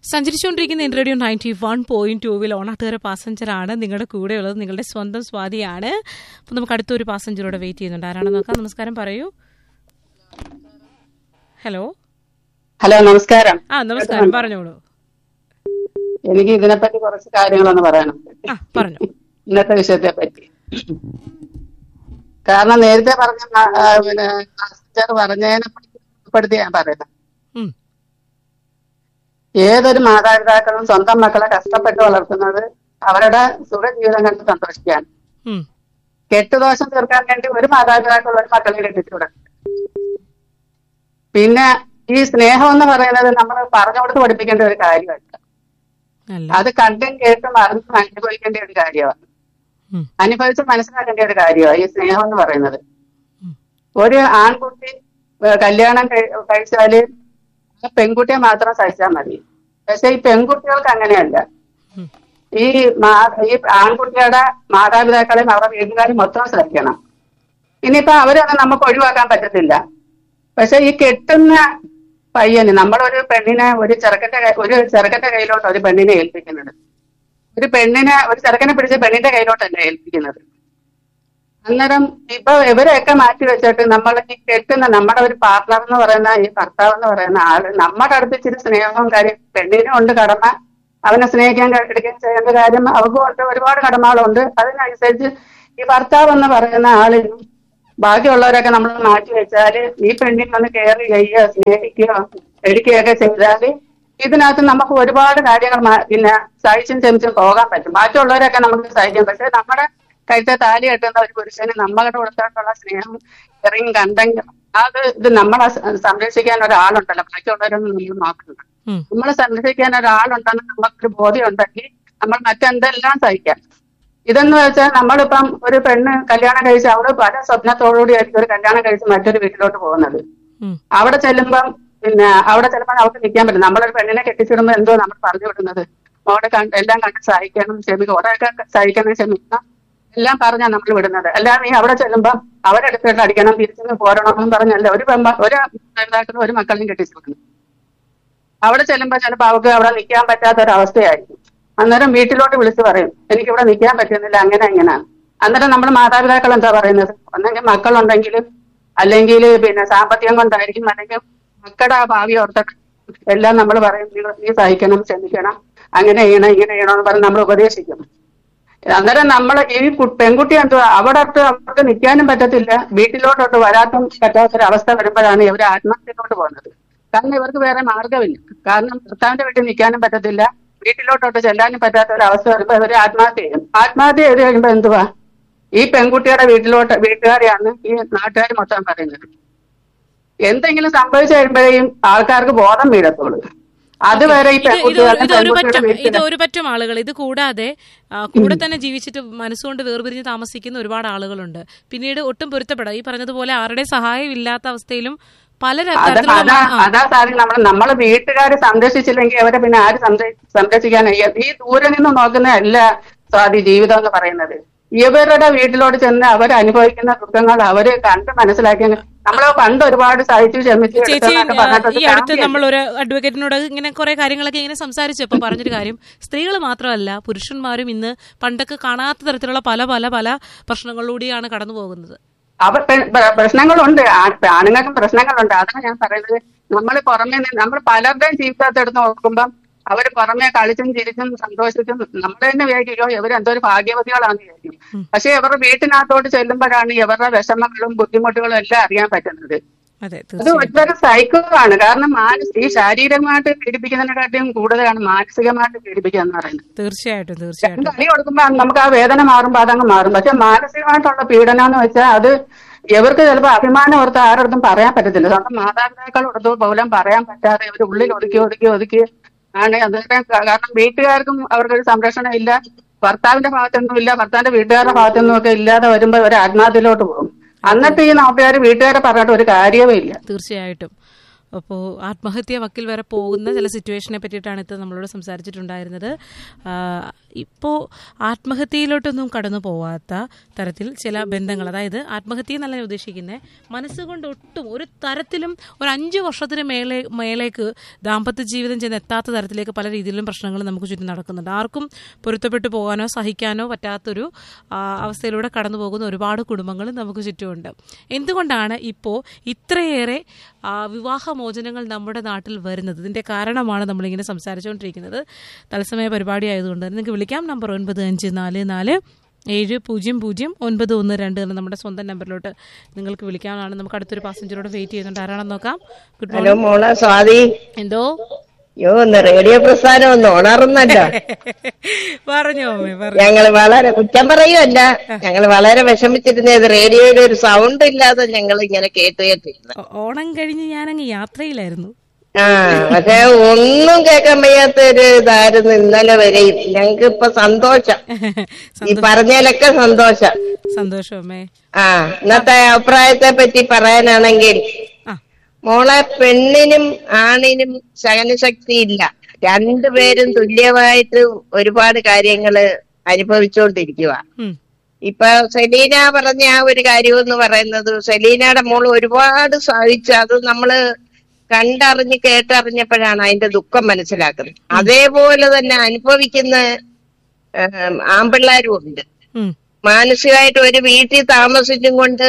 സഞ്ചരിച്ചുകൊണ്ടിരിക്കുന്ന in radio ninety one point ടൂവിൽ ഓണാട്ടുകാര പാസഞ്ചറാണ് നിങ്ങളുടെ കൂടെയുള്ളത് നിങ്ങളുടെ സ്വന്തം സ്വാതിയാണ് അപ്പം നമുക്ക് അടുത്തൊരു പാസഞ്ചറോടെ വെയിറ്റ് ചെയ്യുന്നുണ്ട് ആരാണെന്ന് നോക്കാം നമസ്കാരം പറയൂ ഹലോ ഹലോ നമസ്കാരം ആ നമസ്കാരം പറഞ്ഞോളൂ എനിക്ക് ഇതിനെപ്പറ്റി കുറച്ച് കാര്യങ്ങളൊന്ന് പറയാനുണ്ട് ആ പറഞ്ഞു ഇന്നത്തെ വിഷയത്തെ പറ്റി കാരണം നേരത്തെ പറഞ്ഞ മ- ആ, പിന്നെ പാസഞ്ചർ പറഞ്ഞതിനെ ഉൾപ്പെടുത്തി ഞാൻ പറയുന്നത് ഉം, ഏതൊരു മാതാപിതാക്കളും സ്വന്തം മക്കളെ കഷ്ടപ്പെട്ട് വളർത്തുന്നത് അവരുടെ സുഖജീവിതം കണ്ട് സന്തോഷിക്കാൻ ഉം, കെട്ടുദോഷം തീർക്കാൻ വേണ്ടി ഒരു മാതാപിതാക്കൾ ഒരു മക്കളെ കെട്ടിച്ചുവിടും പിന്നെ ഈ സ്നേഹം എന്ന് പറയുന്നത് നമ്മൾ പറഞ്ഞു കൊടുത്ത് പഠിപ്പിക്കേണ്ട ഒരു കാര്യമല്ല അല്ല അത് കണ്ടും കേട്ടും അറിഞ്ഞും അനുഭവിക്കേണ്ട ഒരു കാര്യമാണ് ഉം, അനുഭവിച്ച് മനസ്സിലാക്കേണ്ട ഒരു കാര്യമാണ് ഈ സ്നേഹം എന്ന് പറയുന്നത് ഉം, ഒരു ആൺകുട്ടി ഏ, കല്യാണം കഴി- കഴിച്ചാല് ആ പെൺകുട്ടിയെ മാത്രം സഹിച്ചാൽ മതി പക്ഷെ ഈ പെൺകുട്ടികൾക്ക് അങ്ങനെയല്ല ഉം, ഈ മാ- ഈ ആൺകുട്ടിയുടെ മാതാപിതാക്കളെയും അവരുടെ വീട്ടുകാരും മൊത്തം സഹിക്കണം ഇനിയിപ്പോ അവരൊന്നും നമുക്ക് ഒഴിവാക്കാൻ പറ്റത്തില്ല പക്ഷെ ഈ കെട്ടുന്ന പയ്യന് നമ്മളൊരു പെണ്ണിനെ ഒരു ചെറുക്കന്റെ കൈ- ഒരു ചെറുക്കന്റെ കയ്യിലോട്ട് ഒരു പെണ്ണിനെ ഏൽപ്പിക്കുന്നത് ഒരു പെണ്ണിനെ ഒരു ചെറുക്കനെ പിടിച്ച് പെണ്ണിന്റെ കയ്യിലോട്ടല്ല ഏൽപ്പിക്കുന്നത് അന്നേരം ഇപ്പൊ ഇവരെയൊക്കെ മാറ്റി വെച്ചിട്ട് നമ്മൾ ഈ കെട്ടുന്ന നമ്മുടെ ഒരു പാർട്ണർ എന്ന് പറയുന്ന ഈ ഭർത്താവ് എന്ന് പറയുന്ന ആള് നമ്മുടെ അടുത്ത് ഇച്ചിരി സ്നേഹവും കാര്യം പെണ്ണിനും ഉണ്ട് കടമ അവനെ സ്നേഹിക്കാൻ ക- എടുക്കുകയും ചെയ്യേണ്ട കാര്യം അവർക്ക് ഉണ്ട് ഒരുപാട് കടമകളുണ്ട് അതിനനുസരിച്ച് ഈ ഭർത്താവ് എന്ന് പറയുന്ന ആളിനും ബാക്കിയുള്ളവരൊക്കെ നമ്മൾ മാറ്റി വെച്ചാല് ഈ പെണ്ണിനെ ഒന്ന് കെയർ ചെയ്യുകയോ സ്നേഹിക്കുകയോ എടുക്കുകയൊക്കെ ചെയ്താല് ഇതിനകത്ത് നമുക്ക് ഒരുപാട് കാര്യങ്ങൾ മാ- പിന്നെ സഹിച്ചും ക്ഷമിച്ചും പോകാൻ പറ്റും ബാക്കിയുള്ളവരൊക്കെ നമുക്ക് സഹിക്കാം പക്ഷെ നമ്മുടെ കഴുത്തെ താലി കെട്ടുന്ന ഒരു പുരുഷന് നമ്മളുടെ കൊടുത്തോട്ടുള്ള സ്നേഹം ഇറങ്ങി കണ്ടെങ്കിൽ അത് ഇത് നമ്മളെ സ- സംരക്ഷിക്കാൻ ഒരാളുണ്ടല്ലോ ബാക്കിയുള്ളവരൊന്നും നമ്മൾ നോക്കണ്ട ഉം, നമ്മളെ സംരക്ഷിക്കാൻ ഒരാളുണ്ടെന്ന് നമുക്കൊരു ബോധ്യം ഉണ്ടെങ്കിൽ നമ്മൾ മറ്റെന്തെല്ലാം സഹിക്കാം ഇതെന്ന് വെച്ചാൽ നമ്മളിപ്പം ഒരു പെണ്ണ് കല്യാണം കഴിച്ച് അവള് പല സ്വപ്നത്തോടുകൂടി ആയിരിക്കും ഒരു കല്യാണം കഴിച്ച് മറ്റൊരു വീട്ടിലോട്ട് പോകുന്നത് ഉം, അവിടെ ചെല്ലുമ്പം പിന്നെ അവിടെ ചിലപ്പോൾ അവർക്ക് നിൽക്കാൻ പറ്റും നമ്മളൊരു പെണ്ണിനെ കെട്ടിച്ചിടുമ്പോൾ എന്തോ നമ്മൾ പറഞ്ഞു വിടുന്നത് മോടെ കണ്ട് എല്ലാം കണ്ട് സഹിക്കണം ക്ഷമിക്കണം കുറെയൊക്കെ സഹിക്കണം ക്ഷമിക്കണം എല്ലാം പറഞ്ഞാ നമ്മൾ വിടുന്നത് അല്ലാതെ നീ അവിടെ ചെല്ലുമ്പം അവരെടുത്തിട്ട് അടിക്കണം തിരിച്ചു പോരണമെന്നും പറഞ്ഞല്ല ഒരു പെമ്പ ഒരു മാതാപിതാക്കളും ഒരു മക്കളെയും കെട്ടിച്ചു വിടുന്നു അവിടെ ചെല്ലുമ്പോ ചിലപ്പോ അവർക്ക് അവിടെ നിൽക്കാൻ പറ്റാത്ത ഒരു അവസ്ഥയായിരിക്കും അന്നേരം വീട്ടിലോട്ട് വിളിച്ചു പറയും എനിക്ക് ഇവിടെ നിൽക്കാൻ പറ്റുന്നില്ല അങ്ങനെ എങ്ങനെയാണ് അന്നേരം നമ്മൾ മാതാപിതാക്കൾ എന്താ പറയുന്നത് ഒന്നെങ്കിൽ മക്കളുണ്ടെങ്കിലും അല്ലെങ്കിൽ പിന്നെ സാമ്പത്തികം കൊണ്ടായിരിക്കും അല്ലെങ്കിൽ മക്കളുടെ ആ ഭാവി ഓർത്തിട്ട് എല്ലാം നമ്മൾ പറയും "നീ- നീ സഹിക്കണം ക്ഷമിക്കണം അങ്ങനെ ചെയ്യണം ഇങ്ങനെ ചെയ്യണമെന്ന് പറഞ്ഞ് നമ്മൾ ഉപദേശിക്കും അന്നേരം നമ്മൾ ഈ കു- പെൺകുട്ടി എന്തുവാ അവിടെ അടുത്ത് അവർക്ക് നിൽക്കാനും പറ്റത്തില്ല വീട്ടിലോട്ടോട്ട് വരാത്തും പറ്റാത്തൊരവസ്ഥ വരുമ്പോഴാണ് ഇവർ ആത്മഹത്യയിലോട്ട് പോകുന്നത് കാരണം ഇവർക്ക് വേറെ മാർഗമില്ല കാരണം ഭർത്താവിന്റെ വീട്ടിൽ നിൽക്കാനും പറ്റത്തില്ല വീട്ടിലോട്ടോട്ട് ചെല്ലാനും പറ്റാത്ത ഒരു അവസ്ഥ വരുമ്പോ ഇവര് ആത്മഹത്യ ചെയ്യും ആത്മഹത്യ ചെയ്ത് കഴിയുമ്പോ എന്തുവാ ഈ പെൺകുട്ടിയുടെ വീട്ടിലോട്ട് വീട്ടുകാരെയാണ് ഈ നാട്ടുകാർ മൊത്തം പറയുന്നത് എന്തെങ്കിലും സംഭവിച്ചു കഴിയുമ്പോഴേയും ആൾക്കാർക്ക് ബോധം വീഴത്തുള്ളൂ അതുവരെ ഈ ഇത് ഇത് പെൺകുട്ടികളുടെ ഇത് ഒരു പറ്റം പെൺകുട്ടിയുടെ ഇത് വീട്ടിൽ ഒരു പറ്റം ആളുകൾ ഇത് കൂടാതെ ആ, കൂടെ തന്നെ ജീവിച്ചിട്ട് മനസ്സുകൊണ്ട് വേർപിരിഞ്ഞ് താമസിക്കുന്ന ഒരുപാട് ആളുകളുണ്ട് പിന്നീട് ഒട്ടും പൊരുത്തപ്പെടാം ഈ പറഞ്ഞതുപോലെ ആരുടെ സഹായം ഇല്ലാത്ത അവസ്ഥയിലും പല അത- തരത്തിലുള്ള അതാ ആ, അതാ സാധനം നമ്മൾ നമ്മളെ വീട്ടുകാർ സംരക്ഷിച്ചില്ലെങ്കിൽ അവരെ പിന്നെ ആര് സംര- സംരക്ഷിക്കാൻ ഈ ദൂരെ നിന്ന് നോക്കുന്ന അല്ല സ്വാതി ജീവിതം എന്ന് പറയുന്നത് ഇവരുടെ വീട്ടിലോട്ട് ചെന്ന് അവർ അനുഭവിക്കുന്ന ദുഃഖങ്ങൾ അവര് കണ്ട് മനസ്സിലാക്കി നമ്മൾ പണ്ട് ഒരുപാട് സഹിച്ചു ക്ഷമിച്ചു ചേച്ചി എടുത്തെന്നൊക്കെ ആ, പറഞ്ഞിട്ട് ഈ അടുത്ത് കാര്യമില്ല. നമ്മൾ ഒരു അഡ്വക്കേറ്റിനോട് ഇങ്ങനെ കുറെ കാര്യങ്ങളൊക്കെ ഇങ്ങനെ സംസാരിച്ചപ്പോൾ പറഞ്ഞൊരു കാര്യം സ്ത്രീകൾ മാത്രമല്ല പുരുഷന്മാരും ഇന്ന് പണ്ടൊക്കെ കാണാത്ത തരത്തിലുള്ള പല പല പല പ്രശ്നങ്ങളിലൂടെയാണ് കടന്നു പോകുന്നത് അവർ പെ- പ്ര- പ്രശ്നങ്ങളുണ്ട് ആ- ആണുങ്ങൾക്കും പ്രശ്നങ്ങളുണ്ട് അതാണ് ഞാൻ പറയുന്നത് നമ്മൾ പുറമേ നിന്ന് നമ്മൾ പലരുടെയും ജീവിതത്തെ എടുത്ത് നോക്കുമ്പം അവർ പുറമേ കളിച്ചും ചിരിച്ചും സന്തോഷിച്ചും നമ്മൾ തന്നെ വിചാരിക്കുമോ ഇവർ എന്തോ ഒരു ഭാഗ്യവതികളാണെന്ന് വിചാരിക്കും പക്ഷെ ഇവരുടെ വീട്ടിനകത്തോട്ട് ചെല്ലുമ്പോഴാണ് ഇവരുടെ വിഷമങ്ങളും ബുദ്ധിമുട്ടുകളും എല്ലാം അറിയാൻ പറ്റുന്നത് അതെ അത് തീർച്ചയായും ഒരുതരം സൈക്കോ ആണ് കാരണം മാനസ ഈ ശാരീരികമായിട്ട് പീഡിപ്പിക്കുന്നതിനെക്കാട്ടിയും കൂടുതലാണ് മാനസികമായിട്ട് പീഡിപ്പിക്കുക എന്ന് പറയുന്നത് തീർച്ചയായിട്ടും തീർച്ചയായിട്ടും രണ്ട് അടി കൊടുക്കുമ്പോ നമുക്ക് ആ വേദന മാറുമ്പോ അതങ്ങ് മാറും പക്ഷെ മാനസികമായിട്ടുള്ള പീഡനം എന്ന് വെച്ചാൽ അത് ഇവർക്ക് ചിലപ്പോൾ അഭിമാനം ഓർത്ത് ആരോടത്തും പറയാൻ പറ്റത്തില്ല സ്വന്തം മാതാപിതാക്കളോടത്ത് പോലും പറയാൻ പറ്റാതെ ഇവർ ഉള്ളിൽ ഒതുക്കി ഒതുക്കി ഒതുക്കി ആണ് അതിന്റെ കാരണം വീട്ടുകാർക്കും അവർക്കൊരു സംരക്ഷണം ഇല്ല ഭർത്താവിന്റെ ഭാഗത്തൊന്നും ഇല്ല ഭർത്താവിന്റെ വീട്ടുകാരുടെ ഭാഗത്തൊന്നും ഒക്കെ ഇല്ലാതെ വരുമ്പോ ഒരു ആത്മഹത്യയിലോട്ട് പോകും എന്നിട്ട് ഈ നാട്ടുകാർ വീട്ടുകാരെ പറഞ്ഞിട്ട് ഒരു കാര്യമേ ഇല്ല തീർച്ചയായിട്ടും അപ്പോൾ ആത്മഹത്യ വക്കിൽ വരെ പോകുന്ന ചില സിറ്റുവേഷനെ പറ്റിയിട്ടാണ് ഇത് നമ്മളോട് സംസാരിച്ചിട്ടുണ്ടായിരുന്നത് ആ, ഇപ്പോൾ ആത്മഹത്യയിലോട്ടൊന്നും കടന്നു പോവാത്ത തരത്തിൽ ചില ബന്ധങ്ങൾ അതായത് ആത്മഹത്യ എന്നല്ല ഞാൻ ഉദ്ദേശിക്കുന്നത് മനസ്സുകൊണ്ട് ഒട്ടും ഒരു തരത്തിലും ഒരു അഞ്ച് വർഷത്തിന് മേലെ മേലേക്ക് ദാമ്പത്യ ജീവിതം ചെന്ന് എത്താത്ത തരത്തിലേക്ക് പല രീതിയിലും പ്രശ്നങ്ങൾ നമുക്ക് ചുറ്റും നടക്കുന്നുണ്ട് ആർക്കും പൊരുത്തപ്പെട്ടു പോകാനോ സഹിക്കാനോ പറ്റാത്തൊരു ആ, അവസ്ഥയിലൂടെ കടന്നു പോകുന്ന ഒരുപാട് കുടുംബങ്ങൾ നമുക്ക് ചുറ്റുമുണ്ട് എന്തുകൊണ്ടാണ് ഇപ്പോൾ ഇത്രയേറെ ആ, വിവാഹമോചനങ്ങൾ നമ്മുടെ നാട്ടിൽ വരുന്നത് ഇതിന്റെ കാരണമാണ് നമ്മളിങ്ങനെ സംസാരിച്ചുകൊണ്ടിരിക്കുന്നത് തത്സമയ പരിപാടി ആയതുകൊണ്ട് തന്നെ നിങ്ങൾക്ക് വിളിക്കാം നമ്പർ ഒൻപത് അഞ്ച് നാല് നാല് ഏഴ് പൂജ്യം പൂജ്യം ഒൻപത് ഒന്ന് രണ്ട് എന്ന നമ്മുടെ സ്വന്തം നമ്പറിലോട്ട് നിങ്ങൾക്ക് വിളിക്കാനാണ് നമുക്ക് അടുത്തൊരു പാസഞ്ചറോട് വെയിറ്റ് ചെയ്യുന്നുണ്ട് ആരാണെന്ന് നോക്കാം ഗുഡ് ഹലോ മോർണിംഗ് മോളെ സ്വാതി എന്തോ യോ ഒന്ന് റേഡിയോ പ്രസ്ഥാനം ഒന്ന് ഉണർന്നല്ലോ പറഞ്ഞോ അമ്മേ പറഞ്ഞു ഞങ്ങള് വളരെ കുറ്റം പറയുമല്ല ഞങ്ങൾ വളരെ വിഷമിച്ചിരുന്നത് റേഡിയോയുടെ ഒരു സൗണ്ട് ഇല്ലാതെ ഞങ്ങൾ ഇങ്ങനെ കേട്ട് കേട്ടിരുന്നു ഓ- ഓണം കഴിഞ്ഞ് ഞാനങ്ങ് യാത്രയിലായിരുന്നു ആ പക്ഷെ ഒന്നും കേൾക്കാൻ വയ്യാത്ത ഒരു ഇതായിരുന്നു ഇന്നലെ വരെയും ഞങ്ങൾക്ക് ഇപ്പൊ സന്തോഷം ഈ പറഞ്ഞാലൊക്കെ സന്തോഷം സന്തോഷം അമ്മേ ആ ഇന്നത്തെ അഭിപ്രായത്തെ പറ്റി പറയാനാണെങ്കിൽ ആ മോളെ പെണ്ണിനും ആണിനും സഹനശക്തി ഇല്ല രണ്ടുപേരും തുല്യമായിട്ട് ഒരുപാട് കാര്യങ്ങള് അനുഭവിച്ചുകൊണ്ടിരിക്കുക ഉം. ഇപ്പൊ സെലീന പറഞ്ഞ ആ ഒരു കാര്യം എന്ന് പറയുന്നത് സെലീനയുടെ മോള് ഒരുപാട് സഹിച്ച് അത് നമ്മള് കണ്ടറിഞ്ഞ് കേട്ടറിഞ്ഞപ്പോഴാണ് അതിന്റെ ദുഃഖം മനസ്സിലാക്കുന്നത് അതേപോലെ തന്നെ അനുഭവിക്കുന്ന ഏം, ആമ്പിള്ളാരും ഉണ്ട് ഉം. മാനസികമായിട്ട് ഒരു വീട്ടിൽ താമസിച്ചും കൊണ്ട്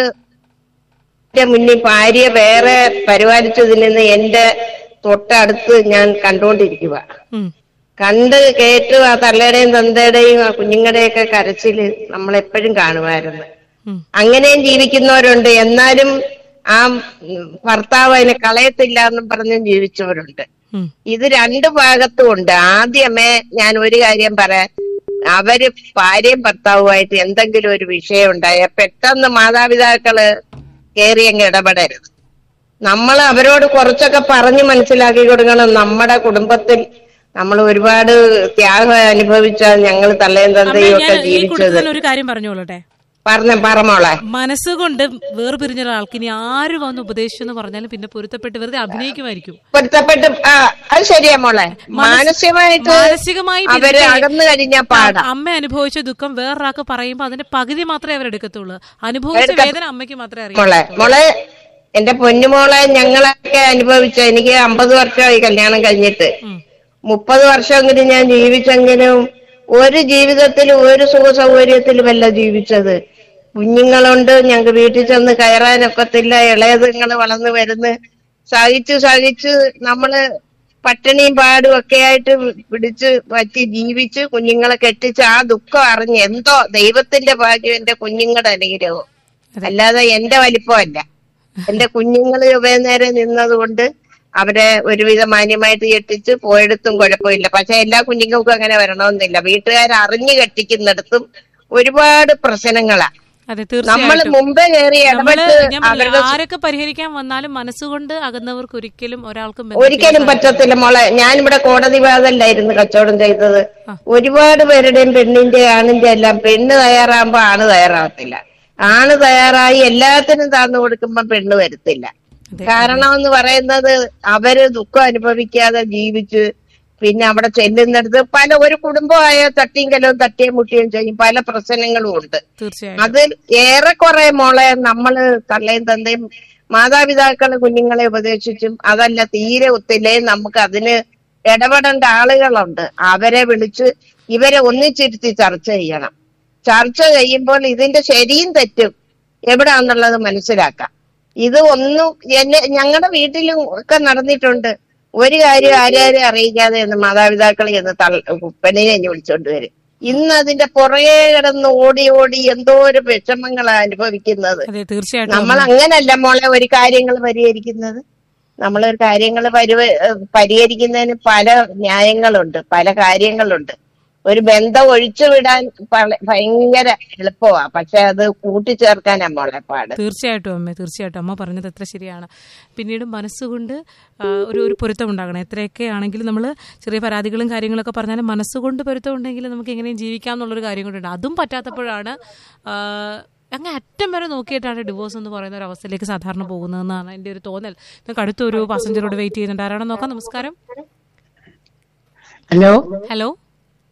എന്റെ മുന്നിൽ ഭാര്യ വേറെ പരിപാലിച്ചതിൽ നിന്ന് എന്റെ തൊട്ടടുത്ത് ഞാൻ കണ്ടുകൊണ്ടിരിക്കുക ഉം. കണ്ട് കേട്ട് ആ തള്ളയുടെയും തന്തയുടെയും ആ കുഞ്ഞുങ്ങളുടെയൊക്കെ കരച്ചില് നമ്മളെപ്പോഴും കാണുമായിരുന്നു ഉം. അങ്ങനെയും ജീവിക്കുന്നവരുണ്ട് എന്നാലും ആ ഉം, ഭർത്താവ് അതിനെ കളയത്തില്ല എന്നും പറഞ്ഞും ജീവിച്ചവരുണ്ട് ഉം. ഇത് രണ്ട് ഭാഗത്തും ഉണ്ട് ആദ്യമേ ഞാൻ ഒരു കാര്യം പറയാൻ അവര് ഭാര്യയും ഭർത്താവുമായിട്ട് എന്തെങ്കിലും ഒരു വിഷയം ഉണ്ടായ പെട്ടെന്ന് മാതാപിതാക്കള് കയറി അങ്ങ് ഇടപെടരുത് നമ്മൾ അവരോട് കുറച്ചൊക്കെ പറഞ്ഞ് മനസ്സിലാക്കി കൊടുക്കണം നമ്മുടെ കുടുംബത്തിൽ നമ്മൾ ഒരുപാട് ത്യാഗം അനുഭവിച്ച ഞങ്ങൾ തള്ളയും അമ്മേ, തന്തയും ഒക്കെ ഞാൻ ഈ ജീവിച്ചത് കൂട്ടത്തിൽ ഒരു കാര്യം പറഞ്ഞോളട്ടെ പറഞ്ഞ പറമോളെ മനസ്സുകൊണ്ട് വേർപിരിഞ്ഞ ഒരാൾക്ക് ഇനി ആര് വന്ന് ഉപദേശിച്ചു എന്ന് പറഞ്ഞാലും പിന്നെ പൊരുത്തപ്പെട്ട് വെറുതെ അഭിനയിക്കുമായിരിക്കും പൊരുത്തപ്പെട്ട് ആ അത് ശരിയാ മോളെ മാനസികമായിട്ട് മാനസികമായി അവര് പിരിഞ്ഞ- അകന്നു കഴിഞ്ഞാ പാടാ അമ്മ അനുഭവിച്ച ദുഃഖം വേറൊരാൾക്ക് പറയുമ്പോൾ അതിന്റെ പകുതി മാത്രമേ അവരെടുക്കത്തുള്ളൂ അനുഭവിച്ച വേദന അമ്മയ്ക്ക് മാത്രമേ അറിയൂ മോളെ മോളെ എന്റെ പൊന്നുമോളെ ഞങ്ങളൊക്കെ അനുഭവിച്ച എനിക്ക് അമ്പത് വർഷമായി കല്യാണം കഴിഞ്ഞിട്ട് മുപ്പത് വർഷമെങ്കിലും ഞാൻ ജീവിച്ചെങ്കിലും ഒരു ജീവിതത്തിൽ ഒരു സുഖ സൗകര്യത്തിലുമല്ല ജീവിച്ചത് കുഞ്ഞുങ്ങളുണ്ട് ഞങ്ങൾക്ക് വീട്ടിൽ ചെന്ന് കയറാനൊക്കത്തില്ല ഇളയതുങ്ങൾ വളർന്നു വരുന്ന് സഹിച്ച് സഹിച്ച് നമ്മള് പട്ടിണിയും പാടും ഒക്കെ ആയിട്ട് പിടിച്ച് വച്ച് ജീവിച്ച് കുഞ്ഞുങ്ങളെ കെട്ടിച്ച് ആ ദുഃഖം അറിഞ്ഞ് എന്തോ ദൈവത്തിന്റെ ഭാഗ്യം എന്റെ കുഞ്ഞുങ്ങളുടെ അനുഗ്രഹവും അല്ലാതെ എന്റെ വലിപ്പമല്ല എന്റെ കുഞ്ഞുങ്ങൾ നേരെ നിന്നത് കൊണ്ട് അവരെ ഒരുവിധം മാന്യമായിട്ട് കെട്ടിച്ച് പോയെടുത്തും കുഴപ്പമില്ല പക്ഷെ എല്ലാ കുഞ്ഞുങ്ങൾക്കും അങ്ങനെ വരണമെന്നില്ല വീട്ടുകാർ അറിഞ്ഞു കെട്ടിക്കുന്നിടത്തും ഒരുപാട് പ്രശ്നങ്ങളാ അതെ നമ്മൾ തീർച്ചയായിട്ടും മുമ്പേ കയറി നമ്മള് ഇടപെട്ട് ഞാൻ പറഞ്ഞില്ലേ, അവരുടെ ആരൊക്കെ പരിഹരിക്കാൻ വന്നാലും മനസ്സുകൊണ്ട് അകന്നവർക്ക് ഒരിക്കലും ഒരാൾക്കും ഒരിക്കലും പറ്റത്തില്ല മോളെ ഞാനിവിടെ കോടതി വാദല്ലായിരുന്നു കച്ചവടം ചെയ്തത് ഒരുപാട് പേരുടെയും പെണ്ണിന്റെ ആണിന്റെ എല്ലാം പെണ്ണ് തയ്യാറാകുമ്പോ ആണ് തയ്യാറാകത്തില്ല ആണ് തയ്യാറായി എല്ലാത്തിനും താന്നു കൊടുക്കുമ്പോ പെണ്ണ് വരത്തില്ല അതെ. കാരണം എന്ന് പറയുന്നത് അവര് ദുഃഖം അനുഭവിക്കാതെ ജീവിച്ച് പിന്നെ അവിടെ ചെല്ലുന്നിടത്ത് പല ഒരു കുടുംബമായ തട്ടിയും കലവും തട്ടിയും മുട്ടിയും ചെയ്യും പല പ്രശ്നങ്ങളും ഉണ്ട് തീർച്ചയായിട്ടും അത് ഏറെക്കുറെ മോളെ നമ്മള് തള്ളയും തന്തയും മാതാപിതാക്കള് കുഞ്ഞുങ്ങളെ ഉപദേശിച്ചും അതല്ല തീരെ ഒത്തില്ലേ നമുക്ക് അതിന് ഇടപെടേണ്ട ആളുകളുണ്ട് അവരെ വിളിച്ച് ഇവരെ ഒന്നിച്ചിരുത്തി ചർച്ച ചെയ്യണം ചർച്ച ചെയ്യുമ്പോൾ ഇതിന്റെ ശരിയും തെറ്റും എവിടാന്നുള്ളത് മനസ്സിലാക്കാം ഇത് ഒന്നും എന്നെ ഞങ്ങളുടെ വീട്ടിലും ഒക്കെ നടന്നിട്ടുണ്ട് ഒരു കാര്യം ആരെയും അറിയിക്കാതെ എന്ന് മാതാപിതാക്കൾ എന്ന് തള്ള പെണ്ണിനെ ഇനി വിളിച്ചോണ്ട് വരും ഇന്ന് അതിന്റെ പുറകെ കിടന്ന് ഓടി ഓടി എന്തോ ഒരു വിഷമങ്ങളാണ് അനുഭവിക്കുന്നത് അതെ തീർച്ചയായിട്ടും നമ്മൾ അങ്ങനല്ല മോളെ ഒരു കാര്യങ്ങൾ പരിഹരിക്കുന്നത് നമ്മൾ ഒരു കാര്യങ്ങൾ പരിവ പരിഹരിക്കുന്നതിന് പല ന്യായങ്ങളുണ്ട് പല കാര്യങ്ങളുണ്ട് ഒരു ബന്ധം ഒഴിച്ചുവിടാൻ പല- ഭയങ്കര എളുപ്പമാ പക്ഷെ അത് കൂട്ടിച്ചേർക്കാനാ മോളെ പാട് തീർച്ചയായിട്ടും അമ്മ തീർച്ചയായിട്ടും അമ്മ പറഞ്ഞത് എത്ര ശരിയാണ് പിന്നീട് മനസ്സുകൊണ്ട് ആ, ഒരു ഒരു പൊരുത്തം ഉണ്ടാകണം എത്രയൊക്കെ ആണെങ്കിലും നമ്മൾ ചെറിയ പരാതികളും കാര്യങ്ങളൊക്കെ പറഞ്ഞാലും മനസ്സുകൊണ്ട് പൊരുത്തം ഉണ്ടെങ്കിൽ നമുക്ക് എങ്ങനെയും ജീവിക്കാം എന്നുള്ളൊരു കാര്യം കൊണ്ടുണ്ട് അതും പറ്റാത്തപ്പോഴാണ് ആ, അങ്ങ് അറ്റം വരെ നോക്കിയിട്ടാണ് ഡിവോഴ്സ് എന്ന് പറയുന്ന ഒരു അവസ്ഥയിലേക്ക് സാധാരണ പോകുന്നതെന്നാണ് എൻ്റെ ഒരു തോന്നൽ നമുക്ക് അടുത്തൊരു പാസഞ്ചറോട് വെയിറ്റ് ചെയ്യുന്നുണ്ട് ആരാണെന്ന് നോക്കാം നമസ്കാരം ഹലോ ഹലോ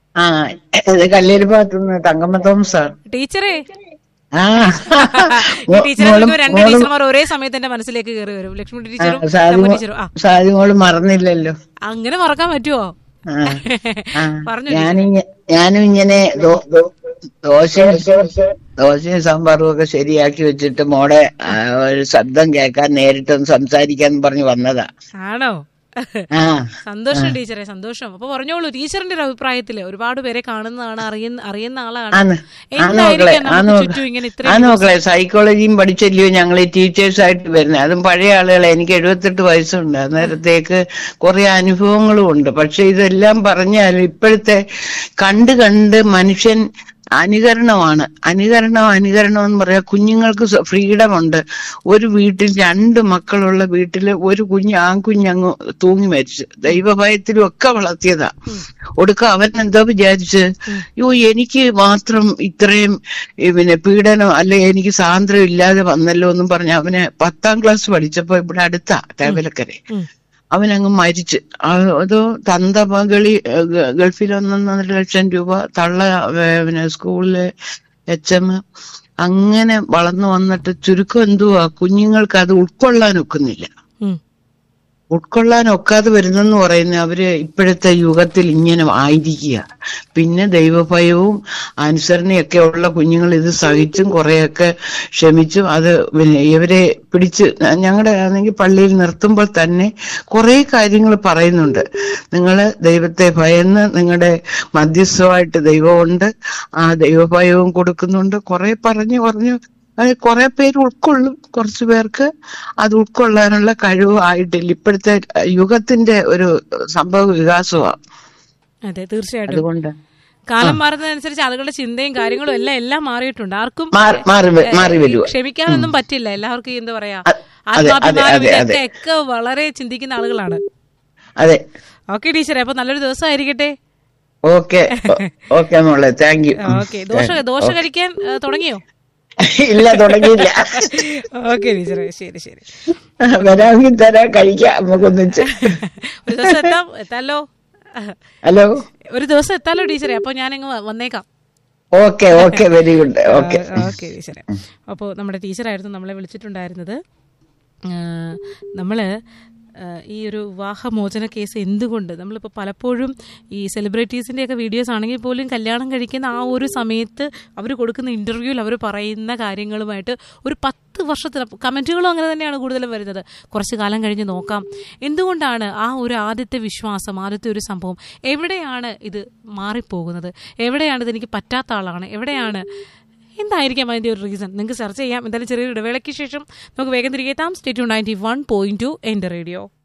ആ ഇത് കല്ലേരിഭാഗത്തുനിന്ന് തങ്കമ്മ തോമസ് ടീച്ചറേ ആ ഈ ടീച്ചറെ മോളും- വിളിക്കുമ്പോൾ രണ്ട് മോളും- ടീച്ചർമാർ ഒരേ സമയത്ത് എന്റെ മനസ്സിലേക്ക് കയറി വരും ലക്ഷ്മി ടീച്ചറും ആ, സാധു രമ മോ- ടീച്ചറും ആ സാധു മോള് മറന്നില്ലല്ലോ അങ്ങനെ മറക്കാൻ പറ്റുമോ ആ, ആ. പറഞ്ഞു ഞാനിങ്ങ ഞാനും ഇങ്ങനെ ദോ- ദോ- ദോശയും ദോശയും സാമ്പാറും ഒക്കെ ശരിയാക്കി വെച്ചിട്ട് മോടെ ആ, ഒരു ശബ്ദം കേൾക്കാൻ നേരിട്ടൊന്ന് സംസാരിക്കാന്ന് പറഞ്ഞ് വന്നതാ ആണോ ആ സന്തോഷം ടീച്ചറെ സന്തോഷം അപ്പൊ പറഞ്ഞോളൂ ടീച്ചറിന്റെ ഒരു അഭിപ്രായത്തില് ഒരുപാട് പേരെ കാണുന്നതാണ് അറിയുന്ന അറിയുന്ന ആളാണ് ആന്ന് ആന്ന് മക്കളെ എന്തായിരിക്കാം ആന്ന് നമുക്ക് മക്കളെ ചുറ്റും ഇങ്ങനെ ആന്ന് ഇത്രയും മക്കളെ സൈക്കോളജിയും പഠിച്ചല്ലയോ ഞങ്ങൾ ടീച്ചേഴ്സ് ആയിട്ട് വരുന്നത് അതും പഴയ ആളുകളെ എനിക്ക് എഴുപത്തെട്ട് വയസ്സുണ്ട് അന്നേരത്തേക്ക് കുറെ അനുഭവങ്ങളും ഉണ്ട് പക്ഷെ ഇതെല്ലാം പറഞ്ഞാൽ ഇപ്പോഴത്തെ കണ്ട് കണ്ട് മനുഷ്യൻ അനുകരണമാണ് അനുകരണം അനുകരണം എന്ന് പറയാ കുഞ്ഞുങ്ങൾക്ക് ഫ്രീഡം ഉണ്ട് ഒരു വീട്ടിൽ രണ്ട് മക്കളുള്ള വീട്ടില് ഒരു കുഞ്ഞ് ആൺകുഞ്ഞങ്ങ് തൂങ്ങി മരിച്ചു ദൈവഭയത്തിലും ഒക്കെ വളർത്തിയതാ ഒടുക്ക അവൻ എന്തോ വിചാരിച്ച് യോ എനിക്ക് മാത്രം ഇത്രയും ഈ പിന്നെ പീഡനം അല്ലെ എനിക്ക് സ്വാതന്ത്ര്യം ഇല്ലാതെ വന്നല്ലോ എന്നും പറഞ്ഞ് അവന് പത്താം ക്ലാസ് പഠിച്ചപ്പോ ഇവിടെ അടുത്താ തേവലക്കരെ ഉം. അവനങ്ങ് മരിച്ച് ആ, അത് തന്ത മകളി ഗൾഫിൽ ഒന്നൊന്നര ലക്ഷം രൂപ തള്ള ഏ, പിന്നെ സ്കൂളിലെ എച്ച് എം അങ്ങനെ വളർന്നു വന്നിട്ട് ചുരുക്കം എന്തുവാ കുഞ്ഞുങ്ങൾക്ക് അത് ഉൾക്കൊള്ളാൻ ഒക്കുന്നില്ല ഉം. ഉൾക്കൊള്ളാൻ ഒക്കാതെ വരുന്നെന്ന് പറയുന്ന അവര് ഇപ്പോഴത്തെ യുഗത്തിൽ ഇങ്ങനെ ആയിരിക്കുക പിന്നെ ദൈവഭയവും അനുസരണയൊക്കെ ഉള്ള കുഞ്ഞുങ്ങൾ ഇത് സഹിച്ചും കുറെയൊക്കെ ക്ഷമിച്ചും അത് പിന്നെ ഇവരെ പിടിച്ച് ഞങ്ങളുടെ ആണെങ്കിൽ പള്ളിയിൽ നിർത്തുമ്പോൾ തന്നെ കുറെ കാര്യങ്ങൾ പറയുന്നുണ്ട് നിങ്ങൾ ദൈവത്തെ ഭയന്ന് നിങ്ങളുടെ മധ്യസ്ഥമായിട്ട് ദൈവമുണ്ട് ആ ദൈവഭയവും കൊടുക്കുന്നുണ്ട് കുറെ പറഞ്ഞു പറഞ്ഞു അത് കുറെ പേര് ഉൾക്കൊള്ളും കുറച്ചു പേർക്ക് അത് ഉൾക്കൊള്ളാനുള്ള കഴിവ് ആയിട്ടില്ല ഇപ്പോഴത്തെ യുഗത്തിന്റെ ഒരു സംഭവ വികാസമാണ് അതെ തീർച്ചയായിട്ടും അതുകൊണ്ട് കാലം മാറുന്നതനുസരിച്ച് ആളുകളുടെ ചിന്തയും കാര്യങ്ങളും എല്ലാം എല്ലാം മാറിയിട്ടുണ്ട് ആർക്കും മാറി മാറി വ- മാറി ഈ വരുക ക്ഷമിക്കാനൊന്നും പറ്റില്ല എല്ലാവർക്കും ഈ എന്താ പറയാ അ- അതെ, അതെ, ആത്മാഭിമാനം അതെ, അതെ. ഇതൊക്കെ ഒക്കെ വളരെ ചിന്തിക്കുന്ന ആളുകളാണ് അതെ ഓക്കെ ടീച്ചറെ അപ്പൊ നല്ലൊരു ദിവസമായിരിക്കട്ടെ ഓക്കെ ഓക്കെ മോളെ thank you okay dosa dosa കഴിക്കാൻ ഏ, തുടങ്ങിയോ ഇല്ല തുടങ്ങിയില്ല ഓക്കെ ടീച്ചറെ ശരി ശരി വരാമെങ്കിൽ തരാം കഴിക്കാം നമുക്കൊന്നിച്ച് ഒരു ദിവസം എത്താം എത്താലോ ഹലോ ഒരു ദിവസം എത്താലോ ടീച്ചറെ അപ്പൊ ഞാനങ്ങ് വ- വന്നേക്കാം okay okay very good okay okay ടീച്ചറെ അപ്പോൾ നമ്മുടെ ടീച്ചറായിരുന്നു നമ്മളെ വിളിച്ചിട്ടുണ്ടായിരുന്നത് ആ, നമ്മള് ആ, ഈ ഒരു വിവാഹമോചന കേസ് എന്തുകൊണ്ട് നമ്മളിപ്പോൾ പലപ്പോഴും ഈ സെലിബ്രിറ്റീസിൻ്റെ ഒക്കെ വീഡിയോസ് ആണെങ്കിൽ പോലും കല്യാണം കഴിക്കുന്ന ആ ഒരു സമയത്ത് അവർ കൊടുക്കുന്ന ഇൻ്റർവ്യൂവിൽ അവർ പറയുന്ന കാര്യങ്ങളുമായിട്ട് ഒരു പത്ത് വർഷത്തിന് കമൻറ്റുകളും അങ്ങനെ തന്നെയാണ് കൂടുതലും വരുന്നത് കുറച്ച് കാലം കഴിഞ്ഞ് നോക്കാം എന്തുകൊണ്ടാണ് ആ ഒരു ആദ്യത്തെ വിശ്വാസം ആദ്യത്തെ ഒരു സംഭവം എവിടെയാണ് ഇത് മാറിപ്പോകുന്നത് എവിടെയാണ് ഇത് എനിക്ക് പറ്റാത്ത ആളാണ് എവിടെയാണ് എന്തായിരിക്കാം അതിന്റെ ഒരു റീസൺ നിങ്ങൾക്ക് സെർച്ച് ചെയ്യാം എന്തായാലും ചെറിയൊരു ഇടവേളയ്ക്ക് ശേഷം നമുക്ക് വേഗം തിരികെ എത്താം state ninety one point two എൻ്റെ റേഡിയോ